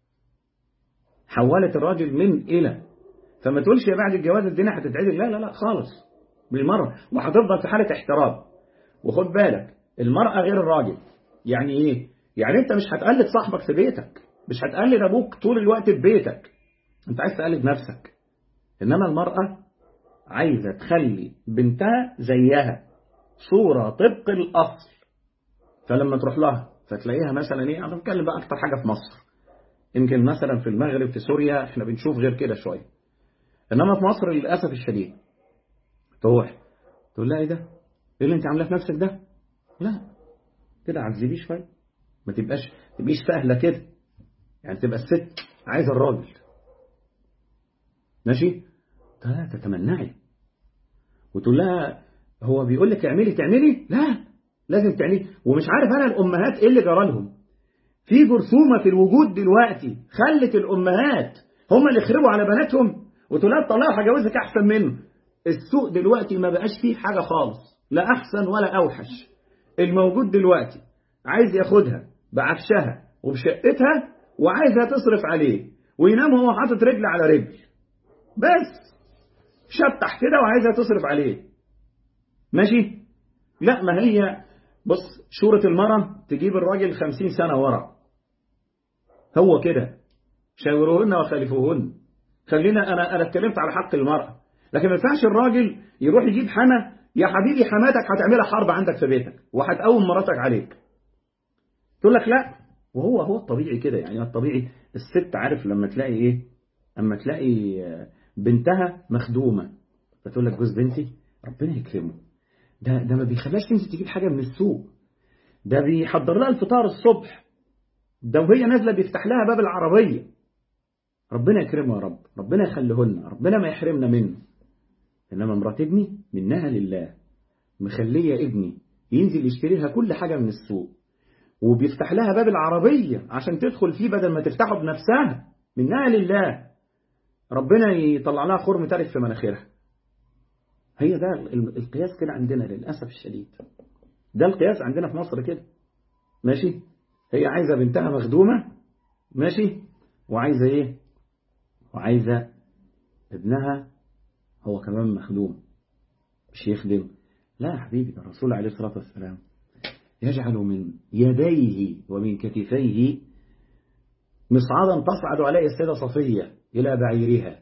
حولت الراجل من إلى فما تقولش يا بعد الجواز الدنيا هتتعدل لا لا لا خالص بالمرة وهتفضل في حالة احترام وخد بالك المرأة غير الراجل يعني ايه يعني انت مش هتقلد صاحبك في بيتك مش هتقلد ابوك طول الوقت في بيتك انت عايز تقلد نفسك انما المرأة عايزة تخلي بنتها زيها صورة طبق الأصل فلما تروح لها فتلاقيها مثلا ايه انا بتكلم بقى اكتر حاجة في مصر يمكن مثلا في المغرب في سوريا احنا بنشوف غير كده شوية انما في مصر للأسف الشديد تروح تقول لها ايه ده ايه اللي انت عاملاه في نفسك ده لا كده عذبيه شوية ما تبقاش تبقيش سهلة كده يعني تبقى الست عايزة الراجل ماشي لا تتمنعي وتقول لها هو بيقول لك اعملي تعملي لا لازم تعملي ومش عارف انا الامهات ايه اللي جرى لهم في جرثومه في الوجود دلوقتي خلت الامهات هم اللي يخربوا على بناتهم وتقول لها طلعها هجوزك احسن منه السوق دلوقتي ما بقاش فيه حاجه خالص لا احسن ولا اوحش الموجود دلوقتي عايز ياخدها بعفشها وبشقتها وعايزها تصرف عليه وينام هو حاطط رجل على رجل بس شطح كده وعايزها تصرف عليه ماشي لا ما هي بص شورة المرأة تجيب الراجل خمسين سنة ورا هو كده شاوروهن وخالفوهن خلينا أنا أنا اتكلمت على حق المرأة لكن ما ينفعش الراجل يروح يجيب حما يا حبيبي حماتك هتعملها حرب عندك في بيتك وهتقوم مراتك عليك تقول لك لا وهو هو الطبيعي كده يعني الطبيعي الست عارف لما تلاقي ايه اما تلاقي بنتها مخدومة فتقول لك جوز بنتي ربنا يكرمه ده ده ما بيخليهاش تنزل تجيب حاجة من السوق ده بيحضر لها الفطار الصبح ده وهي نازلة بيفتح لها باب العربية ربنا يكرمه يا رب ربنا يخليهن ربنا ما يحرمنا منه إنما مرات ابني منها لله مخلية ابني ينزل يشتري لها كل حاجة من السوق وبيفتح لها باب العربية عشان تدخل فيه بدل ما تفتحه بنفسها منها لله ربنا يطلع لها خرم تارك في مناخيرها هي ده القياس كده عندنا للأسف الشديد ده القياس عندنا في مصر كده ماشي هي عايزة بنتها مخدومة ماشي وعايزة ايه وعايزة ابنها هو كمان مخدوم مش يخدم لا يا حبيبي الرسول عليه الصلاة والسلام يجعل من يديه ومن كتفيه مصعدا تصعد عليه السيدة صفية إلى بعيرها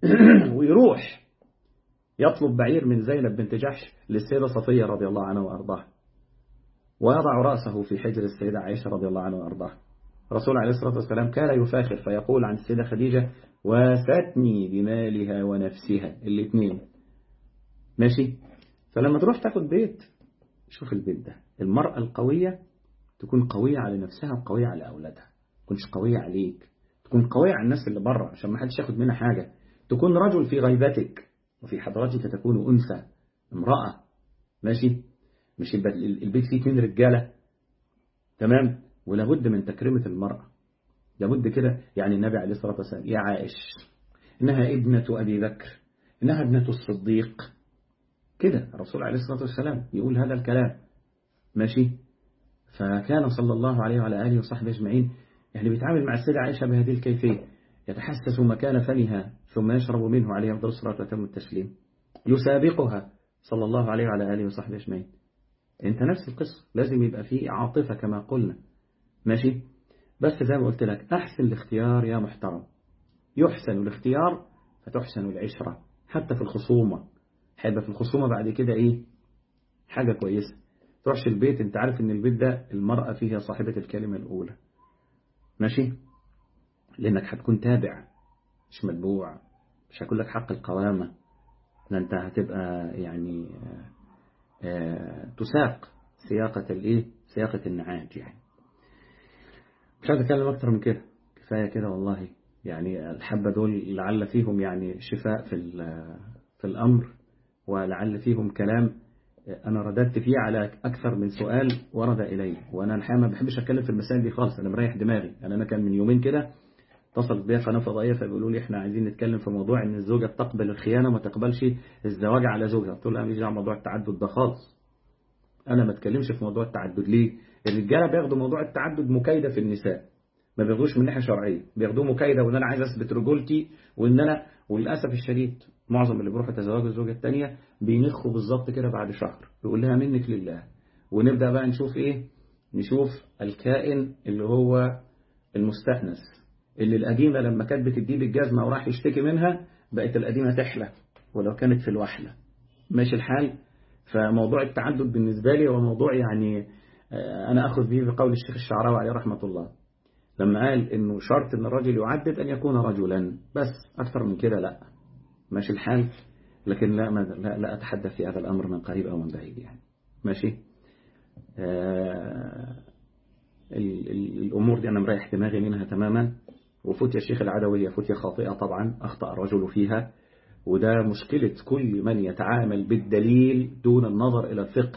ويروح يطلب بعير من زينب بنت جحش للسيدة صفية رضي الله عنها وأرضاها ويضع رأسه في حجر السيدة عائشة رضي الله عنها وأرضاها الرسول عليه الصلاة والسلام كان يفاخر فيقول عن السيدة خديجة واستني بمالها ونفسها الاثنين ماشي فلما تروح تاخد بيت شوف البيت ده المرأة القوية تكون قوية على نفسها وقوية على أولادها تكونش قوية عليك تكون قوية على الناس اللي بره عشان ما حدش ياخد منها حاجة تكون رجل في غيبتك وفي حضرتك تكون أنثى امرأة ماشي مش يبقى البيت فيه اثنين رجالة تمام ولابد من تكريمة المرأة لابد كده يعني النبي عليه الصلاة والسلام يا عائش إنها ابنة أبي بكر إنها ابنة الصديق كده الرسول عليه الصلاة والسلام يقول هذا الكلام ماشي فكان صلى الله عليه وعلى آله وصحبه أجمعين يعني بيتعامل مع السيدة عائشة بهذه الكيفية يتحسس مكان فمها ثم يشرب منه عليه أفضل الصلاة وتم التسليم يسابقها صلى الله عليه وعلى آله وصحبه أجمعين انت نفس القصة لازم يبقى فيه عاطفة كما قلنا ماشي بس زي ما قلت لك أحسن الاختيار يا محترم يحسن الاختيار فتحسن العشرة حتى في الخصومة هيبقى في الخصومة بعد كده إيه حاجة كويسة تروحش البيت انت عارف ان البيت ده المرأة فيها صاحبة الكلمة الأولى ماشي لأنك هتكون تابع مش متبوع مش هيكون لك حق القوامة ده انت هتبقى يعني تساق سياقة الايه سياقة النعاج يعني مش عايز اتكلم اكتر من كده كفاية كده والله يعني الحبة دول لعل فيهم يعني شفاء في في الأمر ولعل فيهم كلام أنا رددت فيه على أكثر من سؤال ورد إلي وأنا الحقيقة ما بحبش أتكلم في المسائل دي خالص أنا مريح دماغي يعني أنا كان من يومين كده اتصلت بيا قناة فضائية فبيقولوا لي إحنا عايزين نتكلم في موضوع إن الزوجة تقبل الخيانة وما تقبلش الزواج على زوجها قلت له أنا مش موضوع التعدد ده خالص أنا ما اتكلمش في موضوع التعدد ليه الرجالة بياخدوا موضوع التعدد مكايدة في النساء ما بياخدوش من ناحية شرعية بياخدوه مكايدة وإن أنا عايز أثبت رجولتي وإن أنا وللأسف الشديد معظم اللي بيروحوا يتزوجوا الزوجة الثانية بينخوا بالظبط كده بعد شهر يقول لها منك لله ونبدأ بقى نشوف إيه نشوف الكائن اللي هو المستأنس اللي القديمة لما كانت بتديه بالجزمة وراح يشتكي منها بقت القديمة تحلى ولو كانت في الوحلة ماشي الحال فموضوع التعدد بالنسبة لي هو موضوع يعني أنا أخذ به بقول الشيخ الشعراوي عليه رحمة الله لما قال إنه شرط إن الرجل يعدد أن يكون رجلا بس أكثر من كده لا ماشي الحال لكن لا, لا, لا أتحدث في هذا الأمر من قريب أو من بعيد يعني ماشي آه الأمور دي أنا مريح دماغي منها تماما وفتية الشيخ العدوية فتية خاطئة طبعا أخطأ الرجل فيها وده مشكلة كل من يتعامل بالدليل دون النظر إلى الفقه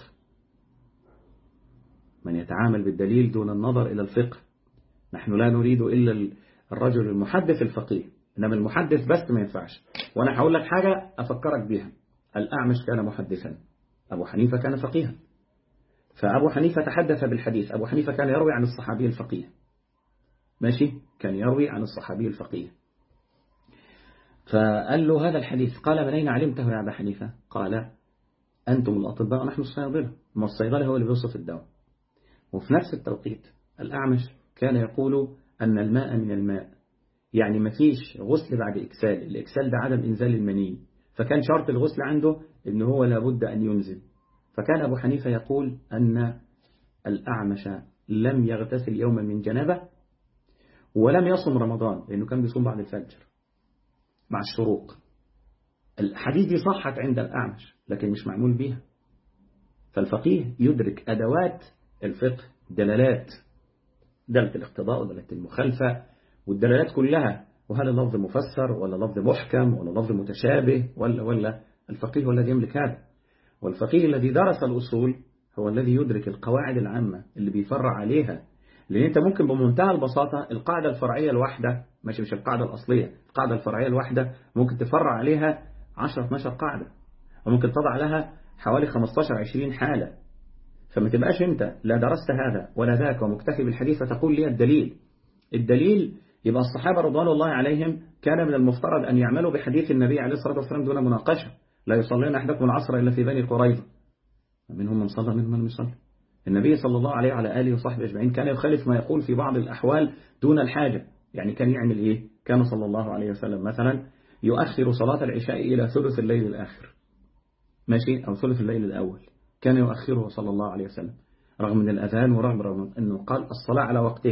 من يتعامل بالدليل دون النظر إلى الفقه نحن لا نريد إلا الرجل المحدث الفقيه إنما المحدث بس ما ينفعش وأنا هقول لك حاجة أفكرك بها الأعمش كان محدثا أبو حنيفة كان فقيها فأبو حنيفة تحدث بالحديث أبو حنيفة كان يروي عن الصحابي الفقيه ماشي كان يروي عن الصحابي الفقيه فقال له هذا الحديث قال من أين علمته يا أبا حنيفة قال أنتم الأطباء نحن الصيادلة ما الصيدلة هو اللي بيوصف الدواء وفي نفس التوقيت الأعمش كان يقول أن الماء من الماء يعني ما فيش غسل بعد إكسال الإكسال ده عدم إنزال المني فكان شرط الغسل عنده إن هو لابد أن ينزل فكان أبو حنيفة يقول أن الأعمش لم يغتسل يوما من جنابه ولم يصم رمضان لأنه كان بيصوم بعد الفجر مع الشروق الحديث دي صحت عند الأعمش لكن مش معمول بيها فالفقيه يدرك أدوات الفقه دلالات دلالة الاقتضاء ودلالة المخالفة والدلالات كلها وهل اللفظ مفسر ولا لفظ محكم ولا لفظ متشابه ولا ولا الفقيه هو الذي يملك هذا والفقيه الذي درس الأصول هو الذي يدرك القواعد العامة اللي بيفرع عليها لأن أنت ممكن بمنتهى البساطة القاعدة الفرعية الواحدة ماشي مش القاعدة الأصلية القاعدة الفرعية الواحدة ممكن تفرع عليها 10 12 قاعدة وممكن تضع لها حوالي 15 20 حالة فما تبقاش أنت لا درست هذا ولا ذاك ومكتفي بالحديث فتقول لي الدليل الدليل يبقى الصحابة رضوان الله عليهم كان من المفترض أن يعملوا بحديث النبي عليه الصلاة والسلام دون مناقشة لا يصلين أحدكم العصر إلا في بني قريظة منهم من صلى منهم من يصلي النبي صلى الله عليه وعلى آله وصحبه أجمعين كان يخالف ما يقول في بعض الأحوال دون الحاجة يعني كان يعمل إيه كان صلى الله عليه وسلم مثلا يؤخر صلاة العشاء إلى ثلث الليل الآخر ماشي أو ثلث الليل الأول كان يؤخره صلى الله عليه وسلم رغم من الأذان ورغم رغم أنه قال الصلاة على وقته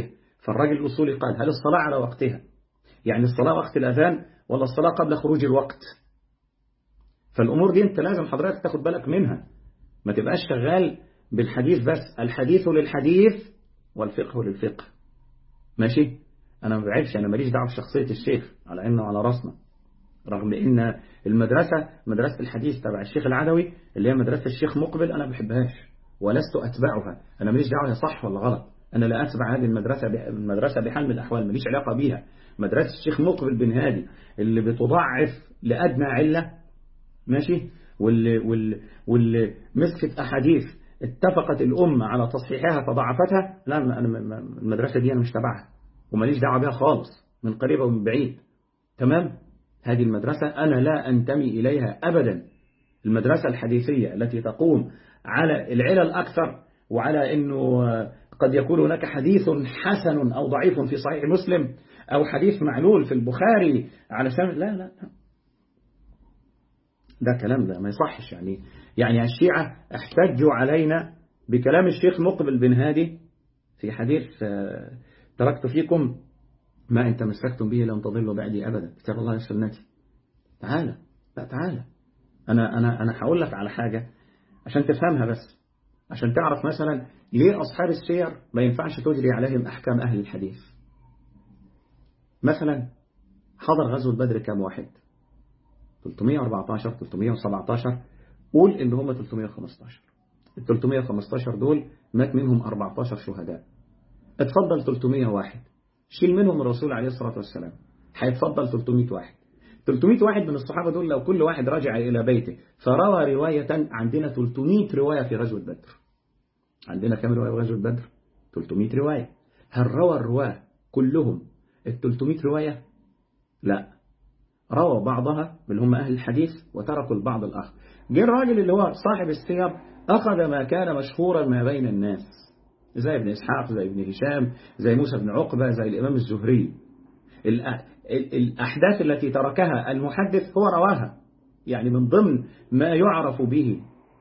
فالراجل الأصولي قال هل الصلاة على وقتها يعني الصلاة وقت الأذان ولا الصلاة قبل خروج الوقت فالأمور دي أنت لازم حضرتك تاخد بالك منها ما تبقاش شغال بالحديث بس الحديث للحديث والفقه للفقه ماشي أنا ما بعيبش أنا ماليش دعوة بشخصية الشيخ على إنه على راسنا رغم إن المدرسة مدرسة الحديث تبع الشيخ العدوي اللي هي مدرسة الشيخ مقبل أنا ما بحبهاش ولست أتبعها أنا ماليش دعوة هي صح ولا غلط أنا لا أتبع هذه المدرسة المدرسة بحال من الأحوال ماليش علاقة بيها مدرسة الشيخ مقبل بن هادي اللي بتضعف لأدنى علة ماشي واللي, واللي, واللي مسكت أحاديث اتفقت الأمة على تصحيحها فضعفتها لا أنا المدرسة دي أنا مش تبعها وماليش دعوة بها خالص من قريب ومن بعيد تمام هذه المدرسة أنا لا أنتمي إليها أبدا المدرسة الحديثية التي تقوم على العلل أكثر وعلى أنه قد يكون هناك حديث حسن أو ضعيف في صحيح مسلم أو حديث معلول في البخاري على سبب لا لا ده كلام ده ما يصحش يعني يعني الشيعة احتجوا علينا بكلام الشيخ مقبل بن هادي في حديث تركت فيكم ما إن تمسكتم به لن تضلوا بعدي أبدا كتاب الله وسنتي تعالى لا تعالى أنا أنا أنا هقول لك على حاجة عشان تفهمها بس عشان تعرف مثلا ليه أصحاب السير ما ينفعش تجري عليهم أحكام أهل الحديث مثلا حضر غزوة بدر كام واحد 314 317 قول إن هم 315 ال 315 دول مات منهم 14 شهداء اتفضل 300 واحد شيل منهم الرسول عليه الصلاة والسلام هيتفضل 300 واحد 300 واحد من الصحابة دول لو كل واحد رجع إلى بيته فروى رواية عندنا 300 رواية في غزوة بدر عندنا كم رواية في غزوة بدر 300 رواية هل روى الرواة كلهم ال 300 رواية لا روى بعضها اللي هم أهل الحديث وتركوا البعض الآخر جه الراجل اللي هو صاحب السير أخذ ما كان مشهورا ما بين الناس زي ابن إسحاق زي ابن هشام زي موسى بن عقبة زي الإمام الزهري الأحداث التي تركها المحدث هو رواها يعني من ضمن ما يعرف به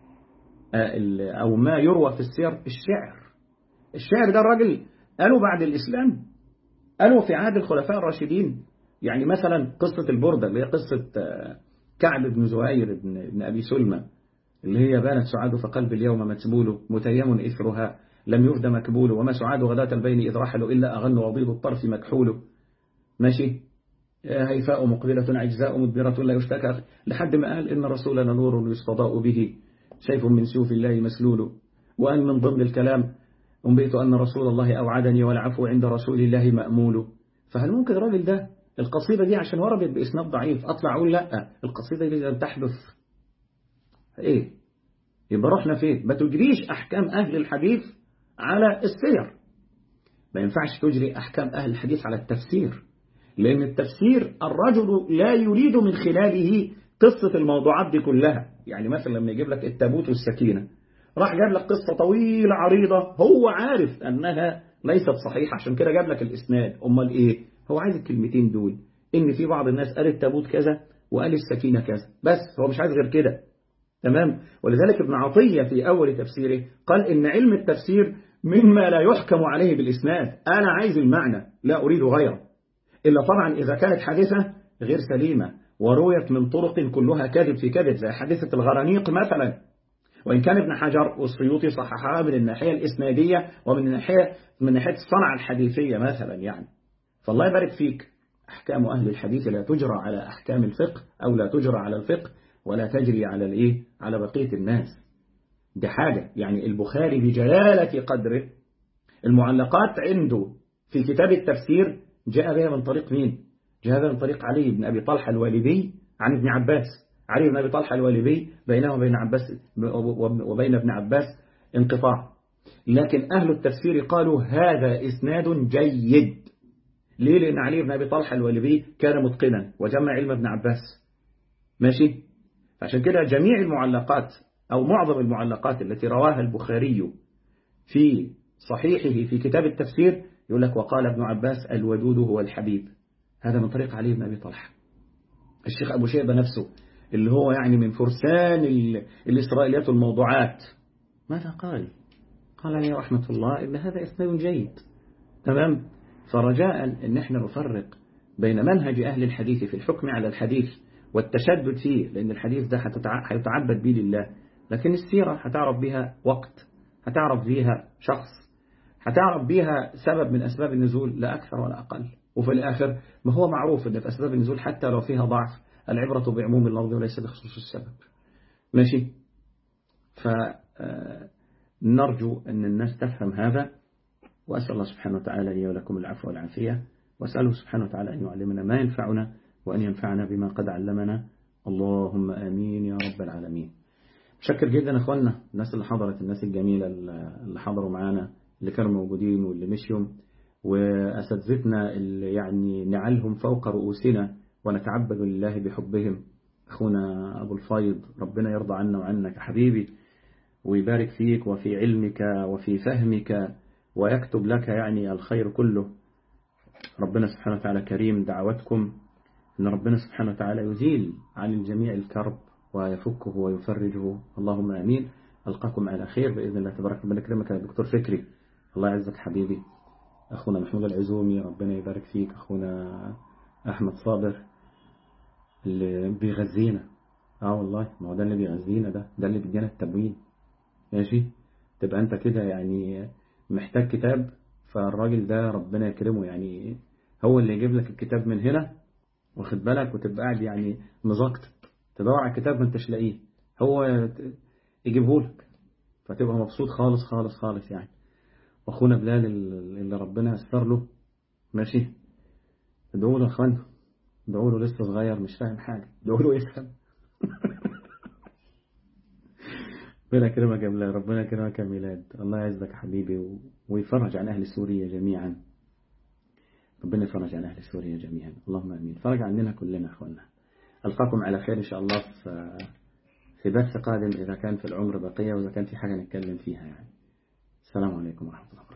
أو ما يروى في السير الشعر الشعر ده الراجل قالوا بعد الإسلام قالوا في عهد الخلفاء الراشدين يعني مثلا قصة البردة اللي هي قصة كعب بن زهير بن أبي سلمى اللي هي بانت سعاد فقلب اليوم متبول متيم إثرها لم يفد مكبول وما سعاد غداة البين إذ رحلوا إلا أغن وضيض الطرف مكحول ماشي هيفاء مقبلة عجزاء مدبرة لا يشتكى لحد ما قال إن رسولنا نور يستضاء به سيف من سيوف الله مسلول وأن من ضمن الكلام أنبئت أن رسول الله أوعدني والعفو عند رسول الله مأمول فهل ممكن الراجل ده القصيدة دي عشان وردت بإسناد ضعيف أطلع أقول لا القصيدة دي لم تحدث إيه يبقى رحنا فين ما تجريش أحكام أهل الحديث على السير ما ينفعش تجري أحكام أهل الحديث على التفسير لأن التفسير الرجل لا يريد من خلاله قصة الموضوعات دي كلها يعني مثلا لما يجيب لك التابوت والسكينة راح جاب لك قصة طويلة عريضة هو عارف أنها ليست صحيحة عشان كده جاب لك الإسناد أمال إيه هو عايز الكلمتين دول إن في بعض الناس قال التابوت كذا وقال السكينة كذا بس هو مش عايز غير كده تمام ولذلك ابن عطية في أول تفسيره قال إن علم التفسير مما لا يحكم عليه بالإسناد أنا عايز المعنى لا أريد غيره إلا طبعا إذا كانت حادثة غير سليمة ورويت من طرق كلها كذب في كذب زي حادثة الغرانيق مثلا وإن كان ابن حجر والسيوطي صححها من الناحية الإسنادية ومن الناحية من ناحية الصنعة الحديثية مثلا يعني فالله يبارك فيك أحكام أهل الحديث لا تجرى على أحكام الفقه أو لا تجرى على الفقه ولا تجري على الإيه على بقية الناس دي حاجة يعني البخاري بجلالة قدره المعلقات عنده في كتاب التفسير جاء بها من طريق مين جاء بها من طريق علي بن أبي طلحة الوالدي عن ابن عباس علي بن أبي طلحة الوالدي بينه وبين عباس وبين ابن عباس انقطاع لكن أهل التفسير قالوا هذا إسناد جيد ليه لأن علي بن أبي طلحة الوالدي كان متقنا وجمع علم ابن عباس ماشي عشان كده جميع المعلقات أو معظم المعلقات التي رواها البخاري في صحيحه في كتاب التفسير يقول لك وقال ابن عباس الودود هو الحبيب هذا من طريق علي بن أبي طلحة الشيخ أبو شيبة نفسه اللي هو يعني من فرسان الإسرائيليات والموضوعات ماذا قال قال عليه رحمة الله إن هذا إسناد جيد تمام فرجاء ان احنا نفرق بين منهج أهل الحديث في الحكم على الحديث والتشدد فيه لأن الحديث ده هيتعبد به لله لكن السيرة هتعرف بها وقت هتعرف بها شخص هتعرف بها سبب من أسباب النزول لا أكثر ولا أقل وفي الآخر ما هو معروف أن في أسباب النزول حتى لو فيها ضعف العبرة بعموم اللفظ وليس بخصوص السبب ماشي فنرجو أن الناس تفهم هذا وأسأل الله سبحانه وتعالى لي ولكم العفو والعافية وأسأله سبحانه وتعالى أن يعلمنا ما ينفعنا وأن ينفعنا بما قد علمنا اللهم آمين يا رب العالمين شكر جدا أخواننا الناس اللي حضرت الناس الجميلة اللي حضروا معانا اللي كانوا موجودين واللي مشيوا وأساتذتنا اللي يعني نعلهم فوق رؤوسنا ونتعبد لله بحبهم أخونا أبو الفايض ربنا يرضى عنا وعنك حبيبي ويبارك فيك وفي علمك وفي فهمك ويكتب لك يعني الخير كله ربنا سبحانه وتعالى كريم دعوتكم أن ربنا سبحانه وتعالى يزيل عن الجميع الكرب ويفكه ويفرجه اللهم أمين ألقاكم على خير بإذن الله تبارك ربنا يكرمك يا دكتور فكري الله يعزك حبيبي أخونا محمود العزومي ربنا يبارك فيك أخونا أحمد صابر اللي بيغذينا اه والله ما هو ده اللي بيغذينا ده ده اللي بيدينا التموين ماشي تبقى انت كده يعني محتاج كتاب فالراجل ده ربنا يكرمه يعني هو اللي يجيب لك الكتاب من هنا واخد بالك وتبقى قاعد يعني مزقطط تدور على الكتاب ما انتش لاقيه هو يجيبه لك فتبقى مبسوط خالص خالص خالص يعني واخونا بلال اللي ربنا يسر له ماشي ادعوا له يا اخوانا ادعوا له لسه صغير مش فاهم حاجه ادعوا له يفهم ربنا يكرمك يا بلال ربنا يكرمك يا ميلاد الله يعزك حبيبي ويفرج عن أهل سوريا جميعا ربنا يفرج عن أهل سوريا جميعا اللهم أمين فرج عننا كلنا أخوانا ألقاكم على خير إن شاء الله في في بث قادم إذا كان في العمر بقية وإذا كان في حاجة نتكلم فيها يعني السلام عليكم ورحمة الله